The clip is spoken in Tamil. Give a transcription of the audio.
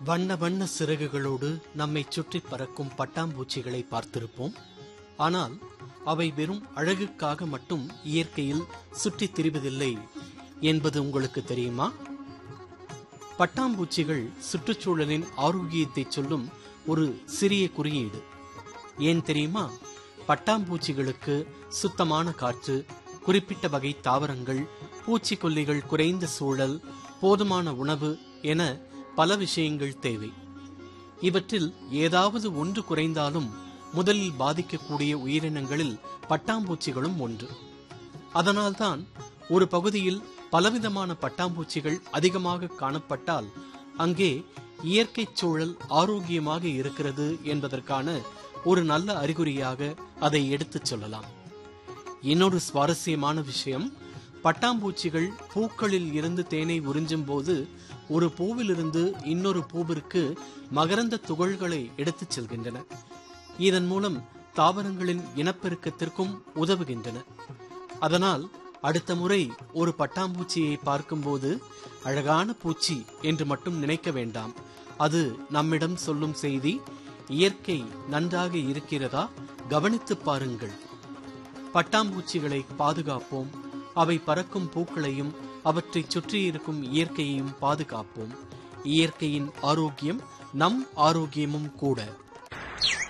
வண்ண வண்ண சிறகுகளோடு நம்மை சுற்றி பறக்கும் பட்டாம்பூச்சிகளை பார்த்திருப்போம் ஆனால் அவை வெறும் அழகுக்காக மட்டும் இயற்கையில் சுற்றித் திரிவதில்லை என்பது உங்களுக்கு தெரியுமா பட்டாம்பூச்சிகள் சுற்றுச்சூழலின் ஆரோக்கியத்தை சொல்லும் ஒரு சிறிய குறியீடு ஏன் தெரியுமா பட்டாம்பூச்சிகளுக்கு சுத்தமான காற்று குறிப்பிட்ட வகை தாவரங்கள் பூச்சிக்கொல்லிகள் குறைந்த சூழல் போதுமான உணவு என பல விஷயங்கள் தேவை இவற்றில் ஏதாவது ஒன்று குறைந்தாலும் முதலில் பாதிக்கக்கூடிய உயிரினங்களில் பட்டாம்பூச்சிகளும் ஒன்று அதனால்தான் ஒரு பகுதியில் பலவிதமான பட்டாம்பூச்சிகள் அதிகமாக காணப்பட்டால் அங்கே இயற்கை சூழல் ஆரோக்கியமாக இருக்கிறது என்பதற்கான ஒரு நல்ல அறிகுறியாக அதை எடுத்துச் சொல்லலாம் இன்னொரு சுவாரஸ்யமான விஷயம் பட்டாம்பூச்சிகள் பூக்களில் இருந்து தேனை உறிஞ்சும் போது ஒரு பூவிலிருந்து இன்னொரு பூவிற்கு மகரந்த துகள்களை எடுத்துச் செல்கின்றன இதன் மூலம் தாவரங்களின் இனப்பெருக்கத்திற்கும் உதவுகின்றன அதனால் அடுத்த முறை ஒரு பட்டாம்பூச்சியை பார்க்கும்போது அழகான பூச்சி என்று மட்டும் நினைக்க வேண்டாம் அது நம்மிடம் சொல்லும் செய்தி இயற்கை நன்றாக இருக்கிறதா கவனித்துப் பாருங்கள் பட்டாம்பூச்சிகளை பாதுகாப்போம் அவை பறக்கும் பூக்களையும் அவற்றைச் சுற்றியிருக்கும் இயற்கையையும் பாதுகாப்போம் இயற்கையின் ஆரோக்கியம் நம் ஆரோக்கியமும் கூட